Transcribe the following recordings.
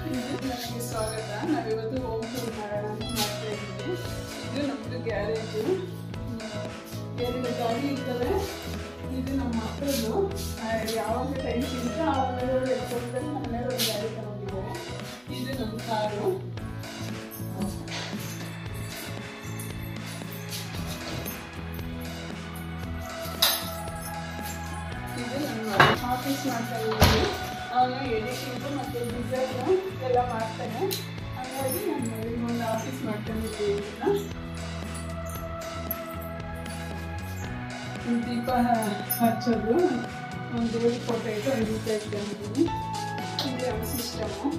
ಇದು ನನಗೆ ಸ್ವಾಗತ ನಾವಿವತ್ತು ಹೋಮ್ ಟೂರ್ ಮಾಡೋಣ ಅಂತ ಮಾಡ್ತಾ ಇದ್ದೀವಿ ಇದು ನಮ್ಮದು ಗ್ಯಾರೇಜು ಎರಡು ಗಾಡಿ ಇರ್ತವೆ ಇದು ನಮ್ಮ ಮಕ್ಕಳದು ಯಾವಾಗ ಟೈಮ್ ಸಿಗುತ್ತೆ ಆವಾಗ ಎತ್ಕೊಳ್ತಾರೆ ನಮ್ಮನೆ ಒಂದು ಗಾಡಿ ತಗೊಂಡಿದ್ದಾರೆ ಇದು ನಮ್ಮ ಕಾರು ಇದು ನಮ್ಮ ಆಫೀಸ್ ಮಾಡ್ತಾ ಇದ್ದೀನಿ ಅವನು ಎಡಿಟಿಂಗು ಮತ್ತು ಡಿಸೈನು ಎಲ್ಲ ಮಾಡ್ತಾನೆ ಹಾಗಾಗಿ ನಾನು ಒಂದು ಆಫೀಸ್ ಮಾಡ್ಕೊಂಡಿದ್ದೀವಿ ಇದನ್ನ ಒಂದು ದೀಪ ಹಚ್ಚೋದು ಒಂದು ದೇವ್ರ ಫೋಟೋ ಇಟ್ಟು ಒಂದು ದೀಪ ಇಟ್ಕೊಂಡಿದ್ದೀನಿ ಇದು ನಮ್ಮ ಸಿಸ್ಟಮು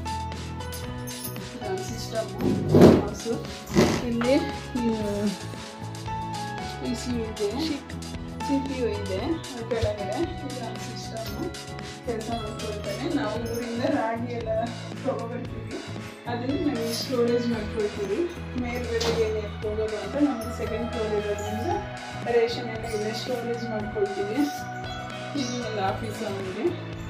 ನಮ್ಮ ಸಿಸ್ಟಮು ಹೌಸು ಇಲ್ಲಿ ಪಿ ಸಿ ಇದೆ ಸಿ ಪಿ ಯು ಇದೆ ಅದ್ರ ಕೆಳಗಡೆ ಇದು ನಮ್ಮ ಸಿಸ್ಟಮು ಕೆಲಸ ಮಾಡ್ಕೊಳ್ತಾನೆ ನಾವು ಊರಿಂದ ರಾಗಿ ಎಲ್ಲ ತೊಗೊಬರ್ತೀವಿ ಅದನ್ನು ನಾವು ಸ್ಟೋರೇಜ್ ಮಾಡ್ಕೊಳ್ತೀವಿ ಮೇಲ್ಗಡೆ ಏನು ಎತ್ಕೋಬೋದು ಅಂತ ನಮ್ಮದು ಸೆಕೆಂಡ್ ಫ್ಲೋರ್ ಇರೋದ್ರಿಂದ ರೇಷನ್ ಎಲ್ಲ ಇಲ್ಲೇ ಸ್ಟೋರೇಜ್ ಮಾಡ್ಕೊಳ್ತೀವಿ ಇದು ಒಂದು ಆಫೀಸ್ ಅವನಿಗೆ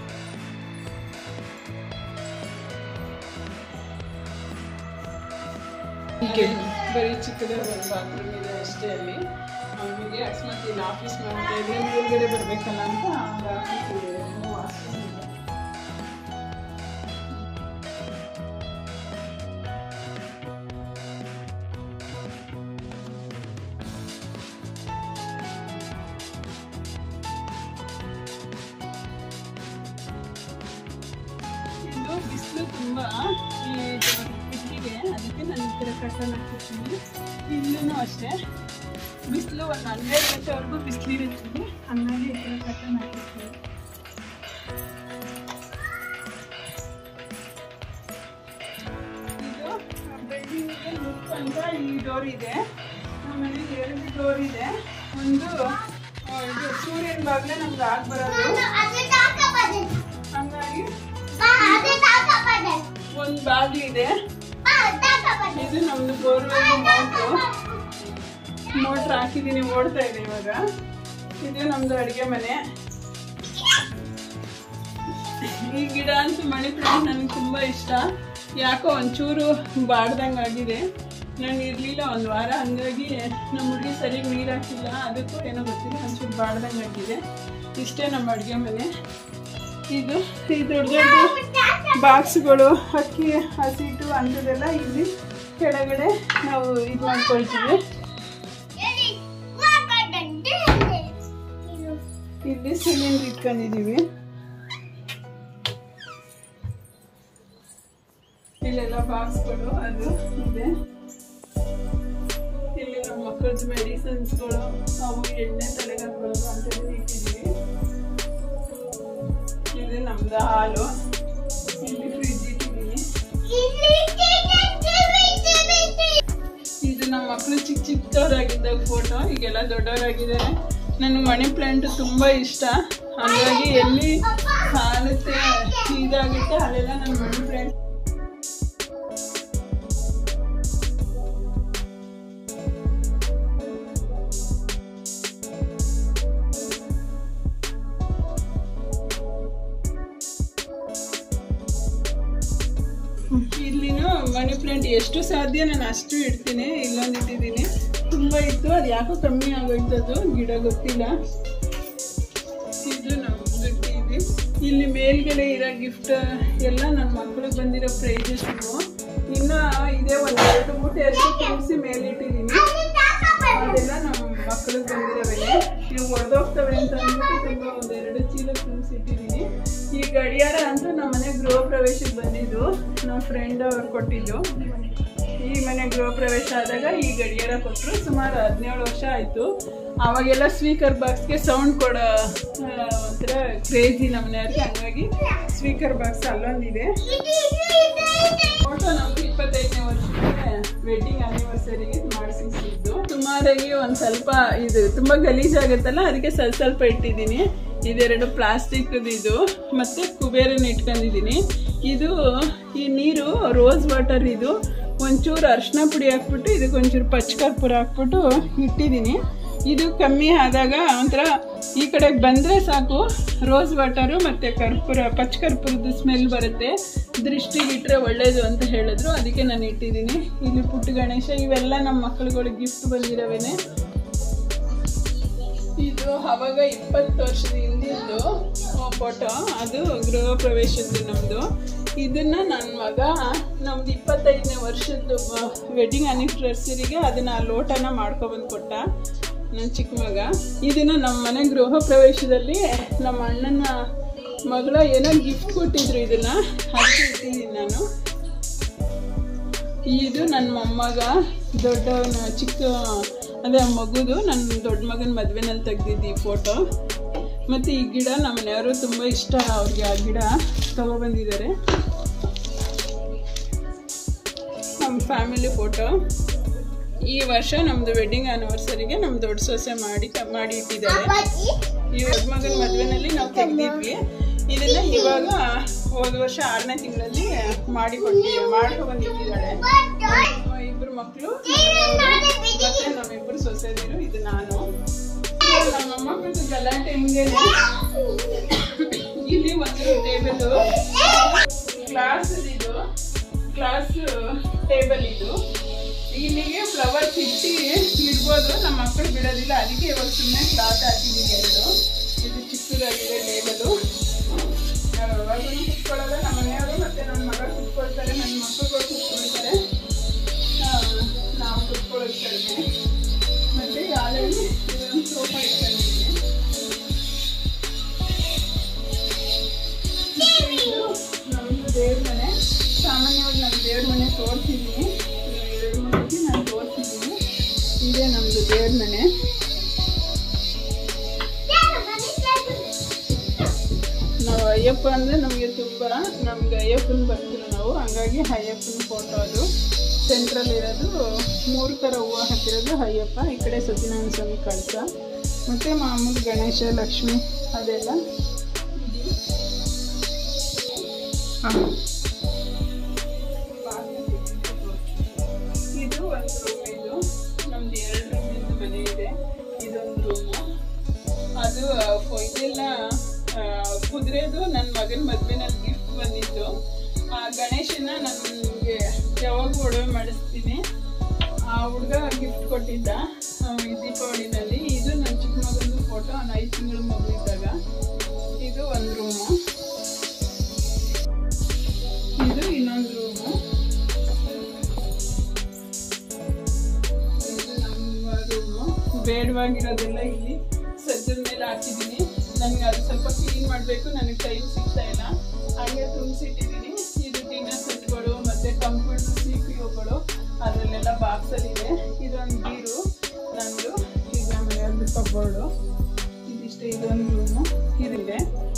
ಹೀಗೆ ಬರೀ ಚಿಕ್ಕದ ಒಂದು ಬಾತ್ರೂಮ್ ಇದೆ ಅಷ್ಟೇ ಅಲ್ಲಿ ಅವನಿಗೆ ಅಕಸ್ಮಾತ್ ಇಲ್ಲಿ ಆಫೀಸ್ ಮಾಡ್ತಾ ಇದ್ರೆ ಮೇಲ್ಗಡೆ ಬರಬೇಕಲ್ಲ ಅಂತ ಒಂದು ಆಫೀಸ್ ಇದೆ ವಾಶ್ರೂಮ್ ಇದೆ ಇದು ಬಿಸಿಲು ತುಂಬ ಈ ಬಿಸಿಲಿಗೆ ಅದಕ್ಕೆ ನಾನು ಈ ಥರ ಕಟ್ಟನ್ನು ಹಾಕ್ತಿರ್ತೀನಿ ಇಲ್ಲೂ ಅಷ್ಟೇ ಬಿಸಿಲು ಒಂದು ಹನ್ನೆರಡು ಗಂಟೆವರೆಗೂ ಬಿಸಿಲಿರುತ್ತೀನಿ ಹಂಗಾಗಿ ಈ ಥರ ಕಟ್ಟನ್ನು ಹಾಕಿರ್ತೀನಿ ಇದು ಬೆಳ್ಳಿಗೆ ಲುಕ್ ಅಂತ ಈ ಡೋರ್ ಇದೆ ನಮ್ಮ ಮನೆಗೆ ಎರಡು ಡೋರ್ ಇದೆ ಒಂದು ಆ, ಇದು ಸೂರ್ಯನ ಬಾಗ್ಲೇ ನಮ್ಗೆ ಆಗಿ ಬರೋದು ಹಂಗಾಗಿ ಒಂದು ಬಾಗಿಲು ಇದೆ ಇದು ನಮ್ದು ಬೋರ್ವೆಲ್ ಮೋಟ್ರು ಮೋಟ್ರ್ ಹಾಕಿದ್ದೀನಿ ಓಡ್ತಾ ಇದೆ ಇವಾಗ ಇದು ನಮ್ದು ಅಡುಗೆ ಮನೆ ಈ ಗಿಡ ಅಂತೂ ಮಣಿ ಪ್ಲಾಂಟ್ ನನಗೆ ತುಂಬ ಇಷ್ಟ ಯಾಕೋ ಒಂಚೂರು ಬಾಡ್ದಂಗೆ ಆಗಿದೆ ನಾನು ಇರಲಿಲ್ಲ ಒಂದು ವಾರ ಹಂಗಾಗಿ ನಮ್ಮ ಹುಡುಗಿ ಸರಿಯಾಗಿ ನೀರು ಹಾಕಿಲ್ಲ ಅದಕ್ಕೂ ಏನೋ ಗೊತ್ತಿಲ್ಲ ಒಂಚೂರು ಬಾಡ್ದಂಗೆ ಆಗಿದೆ ಇಷ್ಟೇ ನಮ್ಮ ಅಡುಗೆ ಮನೆ ಇದು ಈ ದೊಡ್ಡ ದೊಡ್ಡ ಬಾಕ್ಸ್ಗಳು ಅಕ್ಕಿ ಹಸಿಟ್ಟು ಅಂಥದ್ದೆಲ್ಲ ಇಲ್ಲಿ ಕೆಳಗಡೆ ನಾವು ಇದು ಮಾಡ್ಕೊಳ್ತೀವಿ ಇಲ್ಲಿ ಸಿಲಿಂಡರ್ ಇಟ್ಕೊಂಡಿದ್ದೀವಿ ಇಲ್ಲೆಲ್ಲ ಬಾಕ್ಸ್ಗಳು ಅದು ಇದೆ ಇಲ್ಲಿ ನಮ್ಮ ಮಕ್ಕಳದ್ದು ಮೆಡಿಸಿನ್ಸ್ಗಳು ಅವು ಎಣ್ಣೆ ತಲೆಗೆ ಹಾಕೊಳ್ಳೋದು ಅಂಥದ್ದು ಇಟ್ಟಿದ್ದೀವಿ ಇದು ನಮ್ದು ಹಾಲು ಇಲ್ಲಿ ಫ್ರಿಜ್ ಇಟ್ಟಿದ್ದೀನಿ ಇದು ನಮ್ಮ ಮಕ್ಕಳು ಚಿಕ್ಕ ಚಿಕ್ಕವರಾಗಿದ್ದಾಗ ಫೋಟೋ ಈಗೆಲ್ಲ ದೊಡ್ಡವರಾಗಿದ್ದಾರೆ ನನಗೆ ಮನಿ ಪ್ಲಾಂಟ್ ತುಂಬ ಇಷ್ಟ ಹಾಗಾಗಿ ಎಲ್ಲಿ ಹಾಲುತ್ತೆ ಇದಾಗುತ್ತೆ ಅಲ್ಲೆಲ್ಲ ನನ್ನ ಮನಿ ಪ್ಲಾಂಟ್ ಇಲ್ಲಿನೂ ಮನಿ ಪ್ಲಾಂಟ್ ಎಷ್ಟು ಸಾಧ್ಯ ನಾನು ಅಷ್ಟು ಇಡ್ತೀನಿ ಇಲ್ಲೊಂದು ಇಟ್ಟಿದ್ದೀನಿ ತುಂಬ ಇತ್ತು ಅದು ಯಾಕೋ ಕಮ್ಮಿ ಆಗೋಯ್ತು ಅದು ಗಿಡ ಗೊತ್ತಿಲ್ಲ ಇದು ನಮ್ಮದು ಟಿವಿ ಇಲ್ಲಿ ಮೇಲ್ಗಡೆ ಇರೋ ಗಿಫ್ಟ್ ಎಲ್ಲ ನನ್ನ ಮಕ್ಕಳಿಗೆ ಬಂದಿರೋ ಪ್ರೈಸಸ್ ಇವು ಇನ್ನು ಇದೇ ಒಂದು ಎರಡು ಮೂಟೆ ಅಷ್ಟು ತುಂಬಿಸಿ ಮೇಲಿಟ್ಟಿದ್ದೀನಿ ಅದೆಲ್ಲ ನಮ್ಮ ಮಕ್ಕಳಿಗೆ ಬಂದಿರೋವೆನೆ ಇವು ಹೊಡೆದೋಗ್ತವೆ ಅಂತ ಅಂದ್ಬಿಟ್ಟು ತುಂಬ ಒಂದೆರಡು ಚೀಲ ತುಂಬಿಸಿಟ್ಟಿದ್ದೀನಿ ಈ ಗಡಿಯಾರ ಅಂತೂ ನಮ್ಮ ಮನೆ ಗೃಹ ಪ್ರವೇಶಕ್ಕೆ ಬಂದಿದ್ದು ನಮ್ಮ ಫ್ರೆಂಡ್ ಅವ್ರು ಕೊಟ್ಟಿದ್ದು ಈ ಮನೆ ಗೃಹ ಪ್ರವೇಶ ಆದಾಗ ಈ ಗಡಿಯಾರ ಕೊಟ್ಟರು ಸುಮಾರು ಹದಿನೇಳು ವರ್ಷ ಆಯಿತು ಅವಾಗೆಲ್ಲ ಸ್ಪೀಕರ್ ಬಾಕ್ಸ್ಗೆ ಸೌಂಡ್ ಕೊಡೋ ಆ, ಒಂಥರ ಕ್ರೇಜಿ ನಮ್ಮ ಮನೆಯವ್ರಿಗೆ ಹಂಗಾಗಿ ಸ್ಪೀಕರ್ ಬಾಕ್ಸ್ ಅಲ್ಲೊಂದಿದೆ ಫೋಟೋ ನಮ್ಗೆ ಇಪ್ಪತ್ತೈದನೇ ವರ್ಷಕ್ಕೆ ವೆಡ್ಡಿಂಗ್ ಆನಿವರ್ಸರಿಗೆ ಮಾಡಿಸಿದ್ದು ಸುಮಾರಾಗಿ ಒಂದು ಸ್ವಲ್ಪ ಇದು ತುಂಬ ಗಲೀಜಾಗುತ್ತಲ್ಲ ಅದಕ್ಕೆ ಸ್ವಲ್ಪ ಸ್ವಲ್ಪ ಇಟ್ಟಿದ್ದೀನಿ ಇದೆರಡು ಪ್ಲಾಸ್ಟಿಕ್ ಇದು ಮತ್ತೆ ಕುಬೇರನ ಇಟ್ಕೊಂಡಿದ್ದೀನಿ ಇದು ಈ ನೀರು ರೋಸ್ ವಾಟರ್ ಇದು ಒಂಚೂರು ಅರಿಶಿನ ಪುಡಿ ಹಾಕ್ಬಿಟ್ಟು ಇದಕ್ಕೆ ಒಂಚೂರು ಪಚ್ಚ ಕರ್ಪೂರ ಹಾಕ್ಬಿಟ್ಟು ಇಟ್ಟಿದ್ದೀನಿ ಇದು ಕಮ್ಮಿ ಆದಾಗ ಒಂಥರ ಈ ಕಡೆಗೆ ಬಂದರೆ ಸಾಕು ರೋಸ್ ವಾಟರು ಮತ್ತು ಕರ್ಪೂರ ಪಚ್ಚ ಕರ್ಪೂರದ ಸ್ಮೆಲ್ ಬರುತ್ತೆ ದೃಷ್ಟಿಗಿಟ್ರೆ ಒಳ್ಳೇದು ಅಂತ ಹೇಳಿದ್ರು ಅದಕ್ಕೆ ನಾನು ಇಟ್ಟಿದ್ದೀನಿ ಇಲ್ಲಿ ಪುಟ್ಟ ಗಣೇಶ ಇವೆಲ್ಲ ನಮ್ಮ ಮಕ್ಕಳುಗಳಿಗೆ ಗಿಫ್ಟ್ ಬಂದಿರವೇನೆ ಇದು ಅವಾಗ ಇಪ್ಪತ್ತು ವರ್ಷದ ಹಿಂದಿದ್ದು ಫೋಟೋ ಅದು ಗೃಹ ಪ್ರವೇಶದ್ದು ನಮ್ಮದು ಇದನ್ನ ನನ್ನ ಮಗ ನಮ್ದು ಇಪ್ಪತ್ತೈದನೇ ವರ್ಷದ್ದು ವೆಡ್ಡಿಂಗ್ ಆನಿವರ್ಸರಿಗೆ ಅದನ್ನ ಆ ಲೋಟನ ಮಾಡ್ಕೊಬಂದು ಕೊಟ್ಟ ನನ್ನ ಚಿಕ್ಕ ಮಗ ಇದನ್ನ ನಮ್ಮ ಮನೆ ಗೃಹ ಪ್ರವೇಶದಲ್ಲಿ ನಮ್ಮ ಅಣ್ಣನ ಮಗಳ ಏನೋ ಗಿಫ್ಟ್ ಕೊಟ್ಟಿದ್ರು ಇದನ್ನ ಅದಕ್ಕೆ ಇಟ್ಟಿದ್ದೀನಿ ನಾನು ಇದು ನನ್ನ ಮೊಮ್ಮಗ ದೊಡ್ಡವನ ಚಿಕ್ಕ ಅದೇ ಮಗುದು ನನ್ನ ದೊಡ್ಡ ಮಗನ ಮದುವೆನಲ್ಲಿ ತೆಗ್ದಿದ್ದು ಈ ಫೋಟೋ ಮತ್ತು ಈ ಗಿಡ ನಮ್ಮ ಮನೆಯವರು ತುಂಬ ಇಷ್ಟ ಅವ್ರಿಗೆ ಆ ಗಿಡ ತಗೊಬಂದಿದ್ದಾರೆ ನಮ್ಮ ಫ್ಯಾಮಿಲಿ ಫೋಟೋ ಈ ವರ್ಷ ನಮ್ಮದು ವೆಡ್ಡಿಂಗ್ ಆನಿವರ್ಸರಿಗೆ ನಮ್ಮ ದೊಡ್ಡ ಸೊಸೆ ಮಾಡಿ ಮಾಡಿ ಇಟ್ಟಿದ್ದಾರೆ ಈ ದೊಡ್ಡ ಮಗನ ಮದುವೆನಲ್ಲಿ ನಾವು ತೆಗ್ದಿದ್ವಿ ಇದನ್ನ ಇವಾಗ ಹೋದ ವರ್ಷ ಆರನೇ ತಿಂಗಳಲ್ಲಿ ಮಾಡಿ ಕೊಟ್ಟಿ ಮಾಡ್ಕೊ ಬಂದಿಟ್ಟಿದ್ದಾಳೆ ಇಬ್ರು ಮಕ್ಕಳು ಮತ್ತೆ ನಮ್ಮಿಬ್ರು ಸೊಸೆದಿರು ಇದು ನಾನು ನಮ್ಮ ಮೊಮ್ಮಕ್ಕಳದ್ದು ಗಲಾಟೆ ಹಿಂಗೇನೆ ಇಲ್ಲಿ ಒಂದು ಟೇಬಲ್ ಕ್ಲಾಸ್ ಇದು ಕ್ಲಾಸ್ ಟೇಬಲ್ ಇದು ಇಲ್ಲಿಗೆ ಫ್ಲವರ್ಸ್ ಇಟ್ಟು ಇಡ್ಬೋದು ನಮ್ಮ ಮಕ್ಕಳು ಬಿಡೋದಿಲ್ಲ ಅದಕ್ಕೆ ಇವಾಗ ಸುಮ್ಮನೆ ಕ್ಲಾತ್ ಹಾಕಿದ್ದೀನಿ ಎರಡು ಇದು ಚಿಕ್ಕದಾಗಿದೆ ಟೇಬಲು ನಾವು ಯಾವಾಗಲೂ ಕುತ್ಕೊಳ್ಳೋದು ನಮ್ಮ ಮನೆಯವರು ಮತ್ತೆ ನನ್ನ ಮಗ ಕುತ್ಕೊಳ್ತಾರೆ ನನ್ನ ಮಕ್ಕಳುಗಳು ಕುತ್ಕೊಳ್ತಾರೆ ಆ, ನಾವು ಕುತ್ಕೊಳ್ಳೋದು ಕಡಿಮೆ ಮತ್ತೆ ಆಲ್ರೆಡಿ ಇದೊಂದು ಸೋಫಾ ಇಟ್ಕೊಂಡಿದ್ದೀನಿ ಮತ್ತೆ ಇದು ನಮ್ಮದು ದೇವ್ರ ಮನೆ ಸಾಮಾನ್ಯವಾಗಿ ನಮ್ಮ ದೇವ್ರ ಮನೆ ತೋರಿಸಿದ್ದೀನಿ ಎರಡು ಮೂರು ನಾನು ತೋರಿಸಿದ್ದೀನಿ ಇದೇ ನಮ್ಮದು ದೇವ್ರ ಮನೆ ನಾವು ಅಯ್ಯಪ್ಪ ಅಂದರೆ ನಮಗೆ ತುಂಬ ನಮ್ಗೆ ಅಯ್ಯಪ್ಪನ ಬರ್ತೀವಿ ನಾವು ಹಂಗಾಗಿ ಅಯ್ಯಪ್ಪನ ಫೋಟೋ ಅದು ಸೆಂಟ್ರಲ್ಲಿ ಇರೋದು ಮೂರು ಥರ ಹೂವು ಹಾಕಿರೋದು ಅಯ್ಯಪ್ಪ ಈ ಕಡೆ ಸತ್ಯನಾರಾಯಣ ಸ್ವಾಮಿ ಕಳಸ ಮತ್ತು ಮಾಮೂಲಿ ಗಣೇಶ ಲಕ್ಷ್ಮಿ ಅದೆಲ್ಲ ಹಾಂ ಇದು ಒಂದು ರೂಮ್ ಇದು ನಮ್ದು ಎರಡು ರೂಮಿಂದು ಮನೆ ಇದೆ ಇದೊಂದು ರೂಮು ಅದು ಫೊ- ಇದೆಲ್ಲ ಆ, ಕುದುರೆದು ನನ್ನ ಮಗನ ಮದುವೆನಲ್ಲಿ ಗಿಫ್ಟ್ ಬಂದಿತ್ತು ಆ ಗಣೇಶನ ನನಗೆ ಯಾವಾಗ ಒಡವೆ ಮಾಡಿಸ್ತೀನಿ ಆ ಹುಡುಗ ಗಿಫ್ಟ್ ಕೊಟ್ಟಿದ್ದ ಆ, ಈ ದೀಪಾವಳಿನಲ್ಲಿ ಇದು ನನ್ನ ಚಿಕ್ಕ ಮಗನ ಫೋಟೋ ಅವ್ನು ಐದು ತಿಂಗಳು ಮಗು ಇದ್ದಾಗ ಇದು ಒಂದು ರೂಮು ಇದು ಇನ್ನೊಂದು ರೂಮು ಇದು ನಮ್ಮ ರೂಮು ಬೇಡವಾಗಿರೋದೆಲ್ಲ ಇಲ್ಲಿ ಸಜ್ಜದ ಮೇಲೆ ಹಾಕಿದ್ದೀನಿ ನನಗೆ ಅದು ಸ್ವಲ್ಪ ಕ್ಲೀನ್ ಮಾಡಬೇಕು ನನಗೆ ಟೈಮ್ ಸಿಗ್ತಾ ಇಲ್ಲ ಹಾಗೆ ತುಂಬಿಸಿಟ್ಟಿದ್ದೀನಿ ಇದು ಡಿನ್ನರ್ ಸೆಟ್ಗಳು ಮತ್ತು ಕಂಪ್ಯೂಟರ್ ಸಿ ಪಿ ಯುಗಳು ಅದರಲ್ಲೆಲ್ಲ ಬಾಕ್ಸಲ್ಲಿದೆ ಇದೊಂದು ಬೀರು ನಂದು ಇದು ನಮ್ಮ ಮನೆಯವ್ರದ್ದು ಕಬೋರ್ಡು ಇದಿಷ್ಟೇ ಇದೊಂದು ರೂಮು ಇದಿದೆ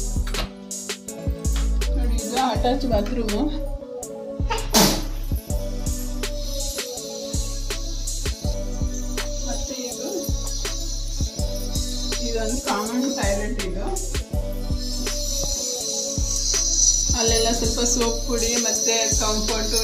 ನೋಡಿ ಇದು ಅಟ್ಯಾಚ್ ಬಾತ್ರೂಮು ಮತ್ತೆ ಇದು ಇದೊಂದು ಕಾಮನ್ ಟಾಯ್ಲೆಟ್ ಇದು ಅಲ್ಲೆಲ್ಲ ಸ್ವಲ್ಪ ಸೋಪ್ ಪುಡಿ ಮತ್ತೆ ಕಂಫರ್ಟು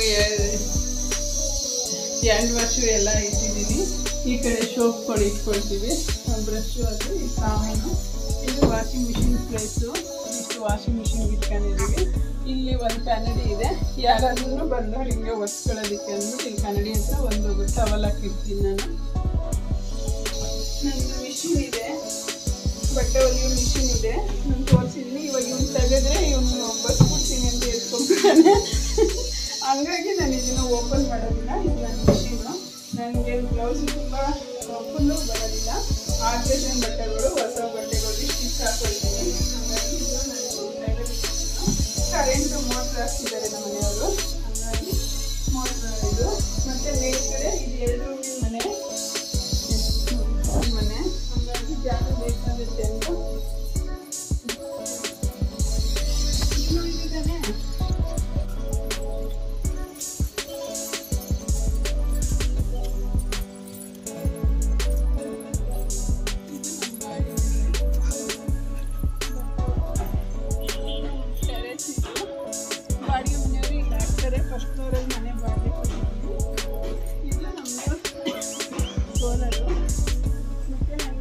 ಹ್ಯಾಂಡ್ ವಾಶು ಎಲ್ಲ ಇಟ್ಟಿದ್ದೀನಿ ಈ ಕಡೆ ಸೋಪ್ಗಳು ಇಟ್ಕೊಳ್ತೀವಿ ಬ್ರಷು ಅದು ಇದು ಕಾಮನು ಇದು ವಾಷಿಂಗ್ ಮಿಷಿನ್ ಪ್ಲೇಸು ಇಷ್ಟು ವಾಷಿಂಗ್ ಮಿಷಿನ್ ಇಟ್ಕೊಂಡಿದ್ದೀವಿ ಇಲ್ಲಿ ಒಂದು ಕನ್ನಡಿ ಇದೆ ಯಾರಾದ್ರೂ ಬಂದವ್ರು ಹಿಂಗೆ ಒರೆಸ್ಕೊಳ್ಳೋದಕ್ಕೆ ಅಂದ್ಬಿಟ್ಟು ಇಲ್ಲಿ ಕನ್ನಡಿ ಹತ್ರ ಒಂದು ಟವಲ್ ಹಾಕಿರ್ತೀನಿ ನಾನು ನಂದು ಮಿಷಿನ್ ಇದೆ ಬಟ್ಟೆ ಹೊಲಿಯೋ ಮಿಷಿನ್ ಇದೆ ನಾನು ತೋರಿಸಿದ್ದೀನಿ ಇವಾಗ ಇವ್ನು ತೆಗೆದ್ರೆ ಇವನು ಬಸ್ಬಿಡ್ತೀನಿ ಅಂತ ಎತ್ಕೊಂಡ್ಬಿಡ್ತಾನೆ ಹಂಗಾಗಿ ನಾನು ಇದನ್ನು ಓಪನ್ ಮಾಡೋದಿಲ್ಲ ಇದು ನನ್ನ ಮಿಷಿನು ನನಗೆ ಬ್ಲೌಸ್ ತುಂಬ ಫುಲ್ಲು ಬರೋದಿಲ್ಲ ಆಲ್ಟ್ರೇಷನ್ ಬಟ್ಟೆಗಳು ಹೊಸ ಬಟ್ಟೆಗಳು ಸ್ಟಿಚ್ ಹಾಕೊಳ್ತೀನಿ ಹಾಗಾಗಿ ಇದು ನನ್ನ ಕರೆಂಟು ಮೋಟ್ರ್ ಹಾಕ್ತಿದ್ದಾರೆ ನಮ್ಮ ಮನೆಯವರು ಹಾಗಾಗಿ ಮೋಟ್ರ್ ಇದು ಮತ್ತು ಮೇಲ್ಗಡೆ ಇದು ಎರಡು ರೂಮಿನ ಮನೆ ಮನೆ ಹಂಗಾಗಿ ಜಾಗ ಬೇಕಾಗುತ್ತೆ ಅಂತ ಇನ್ನೂ ಇಲ್ಲಿದ್ದಾನೆ ಟೆರೆಸ್ ಇದು ಬಾಡಿಗೆ ಮನೆಯವರು ಇಲ್ಲಿ ಹಾಕ್ತಾರೆ ಫಸ್ಟ್ ಫ್ಲೋರಲ್ಲಿ ಮನೆ ಬಾಡಿಗೆ ಕೊಟ್ಟಿದ್ದೀವಿ ಇದು ನಮ್ಮದು ಸೋಲರು ಮತ್ತು ನನಗೆ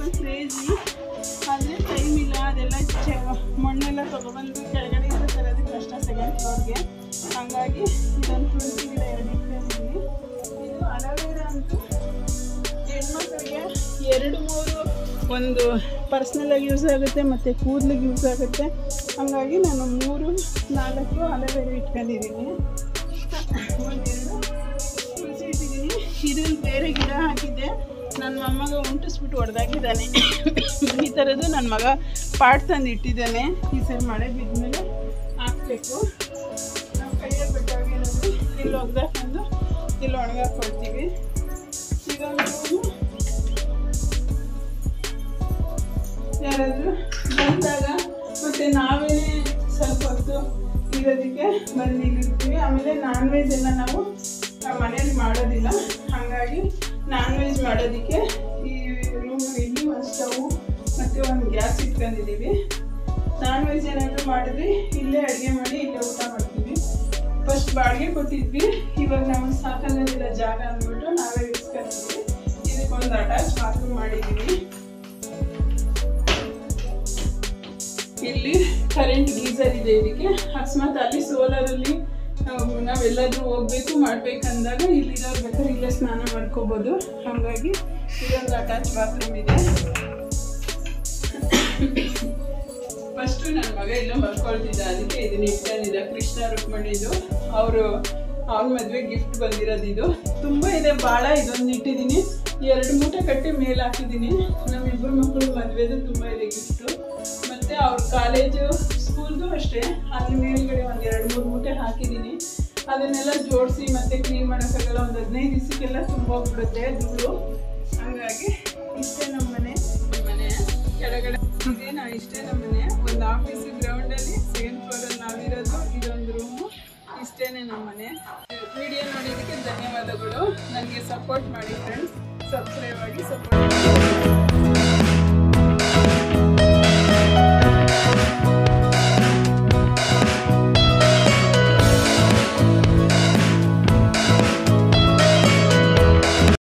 ಕ್ರೇಜಿ ಆದರೆ ಟೈಮ್ ಇಲ್ಲ ಅದೆಲ್ಲ ಚೆ ಮಣ್ಣೆಲ್ಲ ತೊಗೊಬಂದು ಕೆಳಗಡೆ ಎಲ್ಲ ತರೋದು ಕಷ್ಟ ಸೆಕೆಂಡ್ ಫ್ಲೋರ್ಗೆ ಹಾಗಾಗಿ ಇದೊಂದು ತುಳಸಿ ಗಿಡ ಎರಡು ಇಟ್ಕೊಂಡಿದ್ದೀನಿ ಇದು ಅಲೋವೆರಾ ಅಂತೂ ಹೆಣ್ಮಕ್ಳಿಗೆ ಎರಡು ಮೂರು ಒಂದು ಪರ್ಸ್ನಲಾಗಿ ಯೂಸ್ ಆಗುತ್ತೆ ಮತ್ತು ಕೂದಲಿಗೆ ಯೂಸ್ ಆಗುತ್ತೆ ಹಾಗಾಗಿ ನಾನು ಮೂರು ನಾಲ್ಕು ಅಲೋವೆರಾ ಇಟ್ಕೊಂಡಿದ್ದೀನಿ ಒಂದೆರಡು ತುಳಸಿ ಇಟ್ಟಿದ್ದೀನಿ ಇದ್ರಲ್ಲಿ ಬೇರೆ ಗಿಡ ಹಾಕಿದ್ದೆ ನನ್ನ ಮೊಮ್ಮಗ ಉಂಟಿಸ್ಬಿಟ್ಟು ಹೊಡೆದಾಕಿದ್ದಾನೆ ಈ ಥರದ್ದು ನನ್ನ ಮಗ ಪಾಟ್ ತಂದು ಇಟ್ಟಿದ್ದಾನೆ ಈ ಸರಿ ಮಳೆ ಬಿದ್ಮೇಲೆ ಹಾಕಬೇಕು ನಾವು ಕೈಯಲ್ಲಿ ಬಿಟ್ಟಾಗ ಏನಾದ್ರು ಇಲ್ಲಿ ಒಗ್ದಾಕೊಂಡು ಇಲ್ಲಿ ಒಣಗಾಕೊಳ್ತೀವಿ ಇದೊಂದು ಯಾರಾದರೂ ಬಂದಾಗ ಮತ್ತು ನಾವೇನೇ ಸ್ವಲ್ಪ ಹೊತ್ತು ಇರೋದಕ್ಕೆ ಬಂದು ಇಲ್ಲಿರ್ತೀವಿ ಆಮೇಲೆ ನಾನ್ ವೆಜ್ ಎಲ್ಲ ನಾವು ಮನೇಲಿ ಮಾಡೋದಿಲ್ಲ ಹಾಗಾಗಿ ನಾನ್ ವೆಜ್ ಮಾಡೋದಕ್ಕೆ ಈ ರೂಮ್ ಇಲ್ಲಿ ಒಂದು ಸ್ಟವ್ ಮತ್ತು ಒಂದು ಗ್ಯಾಸ್ ಇಟ್ಕೊಂಡಿದ್ದೀವಿ ನಾನ್ ವೆಜ್ ಏನಾದರೂ ಮಾಡಿದ್ರೆ ಇಲ್ಲೇ ಅಡುಗೆ ಮಾಡಿ ಇಲ್ಲೇ ಊಟ ಮಾಡ್ತೀವಿ ಫಸ್ಟ್ ಬಾಡಿಗೆ ಕೊಟ್ಟಿದ್ವಿ ಇವಾಗ ನಾವು ಸಾಕಾಗೋದಿಲ್ಲ ಜಾಗ ಅಂದ್ಬಿಟ್ಟು ನಾವೇ ಇಸ್ಕೊಂಡಿದ್ವಿ ಇದಕ್ಕೊಂದು ಅಟ್ಯಾಚ್ ಬಾತ್ರೂಮ್ ಮಾಡಿದ್ದೀವಿ ಇಲ್ಲಿ ಕರೆಂಟ್ ಗೀಸರ್ ಇದೆ ಇದಕ್ಕೆ ಅಕಸ್ಮಾತ್ ಅಲ್ಲಿ ಸೋಲಾರಲ್ಲಿ ನಾವೆಲ್ಲಾದ್ರೂ ಹೋಗ್ಬೇಕು ಮಾಡ್ಬೇಕಂದಾಗ ಇಲ್ಲಿರೋರು ಬೇಕಾದ್ರೆ ಇಲ್ಲೇ ಸ್ನಾನ ಮಾಡ್ಕೋಬೋದು ಹಾಗಾಗಿ ಇದೊಂದು ಅಟ್ಯಾಚ್ ಬಾತ್ರೂಮ್ ಇದೆ ಫಸ್ಟು ನನ್ನ ಮಗ ಇಲ್ಲೋ ಮಲ್ಕೊಳ್ತಿದ್ದ ಅದಕ್ಕೆ ಇದನ್ನ ಇಟ್ಕೊಂಡಿದ್ದ ಕೃಷ್ಣ ರುಕ್ಮಣಿದು ಅವರು ಅವನ ಮದುವೆ ಗಿಫ್ಟ್ ಬಂದಿರೋದು ಇದು ತುಂಬ ಇದೆ ಭಾಳ ಇದೊಂದು ಇಟ್ಟಿದ್ದೀನಿ ಎರಡು ಮೂಟೆ ಕಟ್ಟಿ ಮೇಲೆ ಹಾಕಿದ್ದೀನಿ ನಮ್ಮಿಬ್ಬರು ಮಕ್ಕಳು ಮದುವೆದು ತುಂಬ ಇದೆ ಗಿಫ್ಟು ಮತ್ತು ಅವ್ರ ಕಾಲೇಜು ಸ್ಕೂಲ್ದು ಅಷ್ಟೇ ಅಲ್ಲಿ ಮೇಲ್ಗಡೆ ಒಂದು ಎರಡು ಮೂರು ಮೂಟೆ ಹಾಕಿದ್ದೀನಿ ಅದನ್ನೆಲ್ಲ ಜೋಡಿಸಿ ಮತ್ತೆ ಕ್ಲೀನ್ ಮಾಡೋಕ್ಕಾಗಲ್ಲ ಒಂದು ಹದಿನೈದು ದಿವಸಕ್ಕೆಲ್ಲ ತುಂಬೋಗ್ಬಿಡುತ್ತೆ ಧೂಳು ಹಂಗಾಗಿ ಇಷ್ಟೇ ನಮ್ಮ ಮನೆ ಮನೆ ಕೆಳಗಡೆ ಇದೇ ನಾ ಇಷ್ಟೇ ನಮ್ಮ ಮನೆ ಒಂದು ಆಫೀಸ್ ಗ್ರೌಂಡಲ್ಲಿ ಸೆಕೆಂಡ್ ಫ್ಲೋರಲ್ಲಿ ನಾವಿರೋದು ಇದೊಂದು ರೂಮು ಇಷ್ಟೇನೆ ನಮ್ಮ ಮನೆ ವಿಡಿಯೋ ನೋಡಿದ್ದಕ್ಕೆ ಧನ್ಯವಾದಗಳು ನನಗೆ ಸಪೋರ್ಟ್ ಮಾಡಿ ಫ್ರೆಂಡ್ಸ್ ಸಬ್ಸ್ಕ್ರೈಬ್ ಆಗಿ ಸಪೋರ್ಟ್ ಮಾಡಿ